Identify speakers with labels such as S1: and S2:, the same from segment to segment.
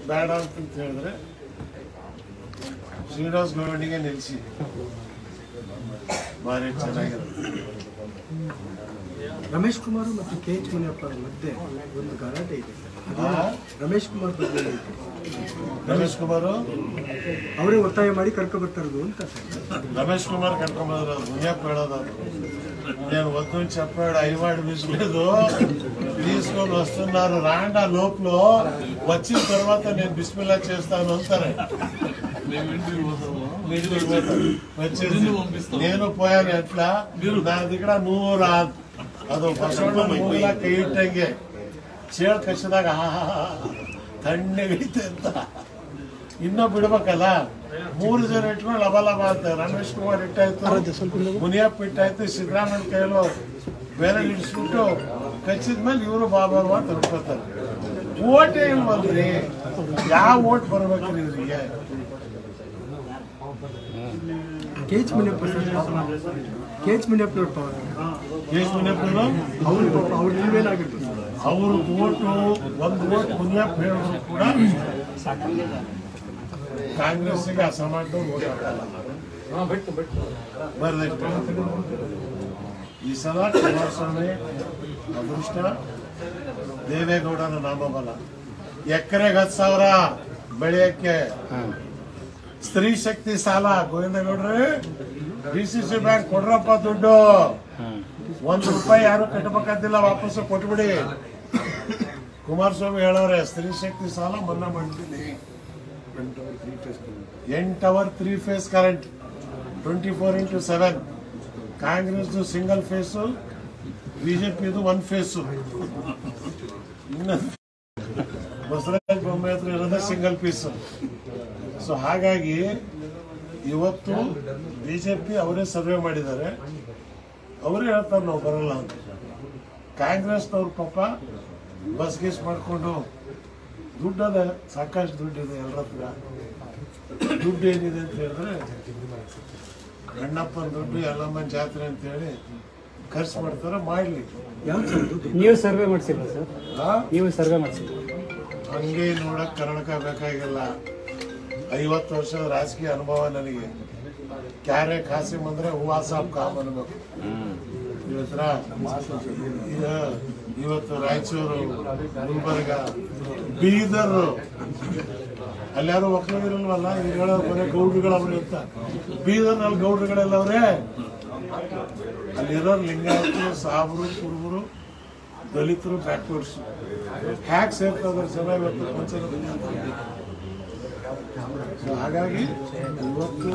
S1: ಬೇಡ ಅಂತ ಹೇಳಿದ್ರೆ ಶ್ರೀನಿವಾಸ್ ಗೌಡಿಗೆ ನಿಲ್ಲಿಸಿ ಭಾರಿ ಚೆನ್ನಾಗಿರುತ್ತೆ
S2: ರಮೇಶ್ ಕುಮಾರ್ ಮತ್ತು ಕೆ ಎಚ್ ಮುನಿಯಪ್ಪ ಅವ್ರ ಮಧ್ಯೆ ಒಂದು ಗಲಾಟೆ ಇದೆ ಸರ್
S1: ಆ?
S2: ರಮೇಶ್ ಕುಮಾರ್ ಬಗ್ಗೆ ಇದೆ.
S1: ರಮೇಶ್ ಕುಮಾರ್
S2: ಅವರೇ ಒತ್ತಾಯ ಮಾಡಿ ಕರ್ಕೊ ಬರ್ತಾ ಇರೋದು ಅಂತ ಸರ್
S1: ರಮೇಶ್ కుమార్ కనుకొమ్మరు మునియప్ప ಹೇಳೋದು నేను వద్దు చెప్పాడు ఐవాడు విసులేదు తీసుకొని వస్తున్నారు రాండా లోపల వచ్చిన తర్వాత నేను బిస్మిల్లా చేస్తాను అంటారే ఇంటికి పోతాను. వచ్చేసి నేను పోయాను ఎట్లా నా దగ్గర నువ్వు రా ಅದು ಬಸವಣ್ಣ ಮೂಲ ಕೈ ಇಟ್ಟಂಗೆ ಚೇಳ್ ಕಚ್ಚಿದಾಗ ಆಹಾ ತಣ್ಣಗೈತೆ ಅಂತ ಇನ್ನೂ ಬಿಡ್ಬೇಕಲ್ಲ ಮೂರು ಜನ ಇಟ್ಕೊಂಡು ಲಬ ಲಬ ಅಂತ ರಮೇಶ್ ಕುಮಾರ್ ಇಟ್ಟಾಯ್ತು ಮುನಿಯಪ್ಪ ಇಟ್ಟಾಯ್ತು ಸಿದ್ದರಾಮಯ್ಯ ಕೈಲೂ ಬೇರೆ ಇಡಿಸ್ಬಿಟ್ಟು ಕಚ್ಚಿದ್ಮೇಲೆ ಇವರು ಬಾಬಾ ಅಂತ ಹಿಡ್ಕೋತಾರೆ ಓಟೇ ಇಲ್ವಲ್ರಿ ಯಾವ ಓಟ್ ಬರ್ಬೇಕ್ರಿ ಇವ್ರಿಗೆ
S2: K H Muniyappa sir K H Muniyappa ಅವ್ರ ಪವರ್
S1: ಕೇಸ್ ಮುನಿಯಪ್ಪನವರು
S2: ಅವ್ರ ಪಾಪ ಅವ್ರ ನಿಲ್ವೇನಾಗಿರ್ಬೋದು ಸರ್
S1: ಅವರು ಓಟು ಒಂದು ಓಟ್ ಮುನಿಯಪ್ಪ ಹೇಳಿದ್ರು ಕೂಡ ಕಾಂಗ್ರೆಸ್ಸಿಗೆ ಅಸಮಾನದವ್ರು ಓಟ್ ಹಾಕಲ್ಲ ಬರ್ದಿಟ್ಟು ಈ ಸಲ ಕುಮಾರಸ್ವಾಮಿ ಅದೃಷ್ಟ ದೇವೇಗೌಡನ ನಾಮಬಲ ಎಕರೆಗೆ ಹತ್ತು ಸಾವಿರ ಬೆಳೆಯಕ್ಕೆ ಸ್ತ್ರೀ ಶಕ್ತಿ ಸಾಲ ಗೋವಿಂದಗೌಡ್ರಿ ಡಿ ಸಿ ಸಿ ಬ್ಯಾಂಕ್ ಕೊಡ್ರಪ್ಪ ದುಡ್ಡು ಒಂದು ರೂಪಾಯಿ ಯಾರು ಕಟ್ಟಬೇಕಾದಿಲ್ಲ ವಾಪಸ್ ಕೊಟ್ಬಿಡಿ ಕುಮಾರಸ್ವಾಮಿ ಹೇಳೋರೆ ಸ್ತ್ರೀ ಶಕ್ತಿ ಸಾಲ ಮನ್ನಾ ಮಾಡ್ತೀನಿ ಎಂಟ್ hour three phase current twenty four into seven Congress single phase ಬಿಜೆಪಿದು ಒನ್ ಫೇಸು ಇನ್ನೊಂದು ಬಸವರಾಜ ಬೊಮ್ಮಾಯಿ ಹತ್ರ ಇರೋದೇ ಸಿಂಗಲ್ ಪೀಸು ಸೊ ಹಾಗಾಗಿ ಇವತ್ತು ಬಿಜೆಪಿ ಅವರೇ ಸರ್ವೆ ಮಾಡಿದ್ದಾರೆ ಅವರೇ ಹೇಳ್ತಾರೆ ನಾವು ಬರಲ್ಲ ಅಂತ ಕಾಂಗ್ರೆಸ್ನವ್ರ ಪಾಪ ಬಸ್ ಗೀಸ್ ಮಾಡಿಕೊಂಡು ದುಡ್ಡದ ಸಾಕಷ್ಟು ದುಡ್ಡಿದೆ ಎಲ್ಲರ ಹತ್ರ ದುಡ್ಡು ಏನಿದೆ ಅಂತ ಹೇಳಿದ್ರೆ ಅಣ್ಣಪ್ಪನ ದುಡ್ಡು ಎಲ್ಲಮ್ಮನ ಜಾತ್ರೆ ಅಂತ ಹೇಳಿ ಖರ್ಚು ಮಾಡ್ತಾರೆ ಮಾಡ್ಲಿ
S2: ಯಾವ್ದು ಸರ್ ದುಡ್ಡು
S3: ನೀವು ಸರ್ವೆ ಮಾಡಿಸಿಲ್ಲ ಸರ್
S1: ಆ?
S3: ನೀವು ಸರ್ವೆ ಮಾಡಿಸಿಲ್ಲ
S1: ಹಂಗೆ ನೋಡಕ್ ಕರ್ನಾಟಕ ಬೇಕಾಗಿಲ್ಲ ಐವತ್ತು ವರ್ಷದ ರಾಜಕೀಯ ಅನುಭವ ನನಗೆ ಕ್ಯಾರೆ ಖಾಸಿಮ್ ಅಂದ್ರೆ ಹೂವಾ ಸಾಬ್ ಕಾಮ್ ಅನ್ಬೇಕು ಇವತ್ತರ ಇದ- ಇವತ್ತು ರಾಯಚೂರು ಗುಲ್ಬರ್ಗ ಬೀದರ್ ಅಲ್ಯಾರು ಒಕ್ಕಲಿಗರಲ್ವಲ್ಲ ಈಗ ಹೇಳೋ ಬರೀ ಗೌಡ್ರುಗಳವ್ರೆ ಅಂತ ಬೀದರ್ನಲ್ಲಿ ಗೌಡ್ರುಗಳೆಲ್ಲ ಅವ್ರೆ ಅಲ್ಲಿರೋ ಲಿಂಗಾಯತರು ಸಾಬ್ರು ಕುರುಬರು ದಲಿತರು ಬ್ಯಾಕ್ವರ್ಡ್ಸ್ ಹ್ಯಾಕ್ ಸೇರ್ತಾರೆ ಜನ ಇವತ್ತು ಪಂಚರತ್ನ So ಹಾಗಾಗಿ ಇವತ್ತು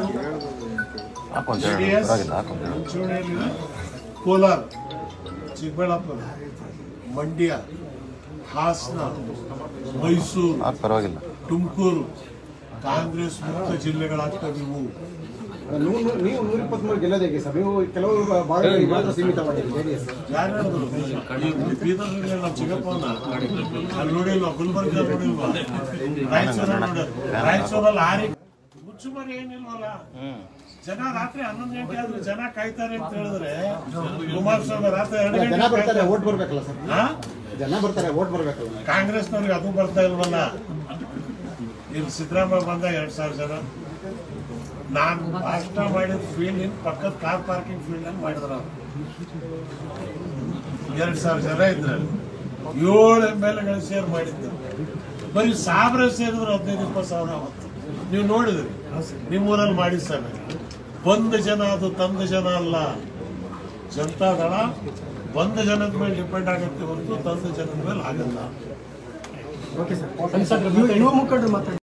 S1: JDS ಮುಂಚೂಣಿಯಲ್ಲಿದೆ ಕೋಲಾರ ಚಿಕ್ಕಬಳ್ಳಾಪುರ ಮಂಡ್ಯ ಹಾಸನ ಮೈಸೂರು
S4: ಪರವಾಗಿಲ್ಲ
S1: ತುಮಕೂರು ಕಾಂಗ್ರೆಸ್ ಮುಕ್ತ ಜಿಲ್ಲೆಗಳಾಗ್ತವೆ ಇವು
S5: ನೀವು ನೀವು ನೂರ ಇಪ್ಪತ್ಮೂರು ಗೆಲ್ಲೋದು ಹೇಗೆ ಸರ್ ನೀವು ಕೆಲವು ಭಾಗಗಳಿಗೆ ಮಾತ್ರ ಸೀಮಿತವಾಗಿದೆ ಜೆಡಿಎಸ್
S1: ಯಾರು ಹೇಳಿದ್ರು ಈ ಬೀದರ್ನಲ್ಲಿ ನಾವು ಚಿಕ್ಕಪ್ಪನ ಅಲ್ಲಿ ನೋಡಿಲ್ವಾ ಗುಲ್ಬರ್ಗ ನೋಡಿಲ್ವಾ ರಾಯಚೂರಲ್ಲಿ ನೋಡಿ ರಾಯಚೂರಲ್ಲಿ ಆರಿ ಮುಚ್ಚುಮರಿ ಏನಿಲ್ವಲ್ಲ ಜನ ರಾತ್ರಿ ಹನ್ನೊಂದು ಗಂಟೆ ಆದ್ರೂ ಜನ ಕಾಯ್ತಾರೆ ಅಂತ ಹೇಳಿದ್ರೆ ಕುಮಾರಸ್ವಾಮಿ ರಾತ್ರಿ ಎರಡು
S5: ಜನ
S1: ಗಂಟೆ
S5: ಬರ್ತಾರೆ
S1: ಕಾಯ್ತಾರೆ.
S5: ಓಟ್ ಬರ್ಬೇಕಲ್ಲ ಸರ್
S1: ಹಾ?
S5: ಜನ ಬರ್ತಾರೆ ಓಟ್ ಬರ್ಬೇಕಲ್ಲ
S1: ಕಾಂಗ್ರೆಸ್ನವ್ರಿಗೆ ಅದು ಬರ್ತಾ ಇಲ್ವಲ್ಲ ಇಲ್ಲಿ ಸಿದ್ದರಾಮಯ್ಯ ಬಂದ ಎರಡ್ ಸಾವಿರ ಜನ ನಾನು ಭಾಷಣ ಮಾಡಿದ ಫೀಲ್ಡ್ ಇನ್ ಪಕ್ಕದ ಕಾರ್ ಪಾರ್ಕಿಂಗ್ ಫೀಲ್ಡ್ ಅಲ್ಲಿ ಮಾಡಿದ್ರ ಎರಡ್ ಸಾವಿರ ಜನ ಇದ್ರಲ್ಲಿ ಏಳು ಎಮ್ ಎಲ್ ಎಗಳು ಸೇರ್ ಮಾಡಿದ್ದು ಬರೀ ಸಾವಿರ ಸೇರಿದ್ರು ಹದಿನೈದು ಇಪ್ಪತ್ತು ಸಾವಿರ ಅವತ್ತು ನೀವು ನೋಡಿದ್ರಿ ನಿಮ್ಮೂರಲ್ಲಿ ಮಾಡಿ ಸರ್ ಬಂದ ಜನ ಅದು ತಂದ ಜನ ಅಲ್ಲ ಜನತಾದಳ ಬಂದ ಜನದ ಮೇಲೆ ಡಿಪೆಂಡ್ ಆಗುತ್ತೆ ಹೊರತು ತಂದ ಜನದ ಮೇಲೆ ಆಗಲ್ಲ
S2: ಓಕೆ ಸರ್ ಯುವ ಮುಖಂಡರು ಮಾತಾಡಿ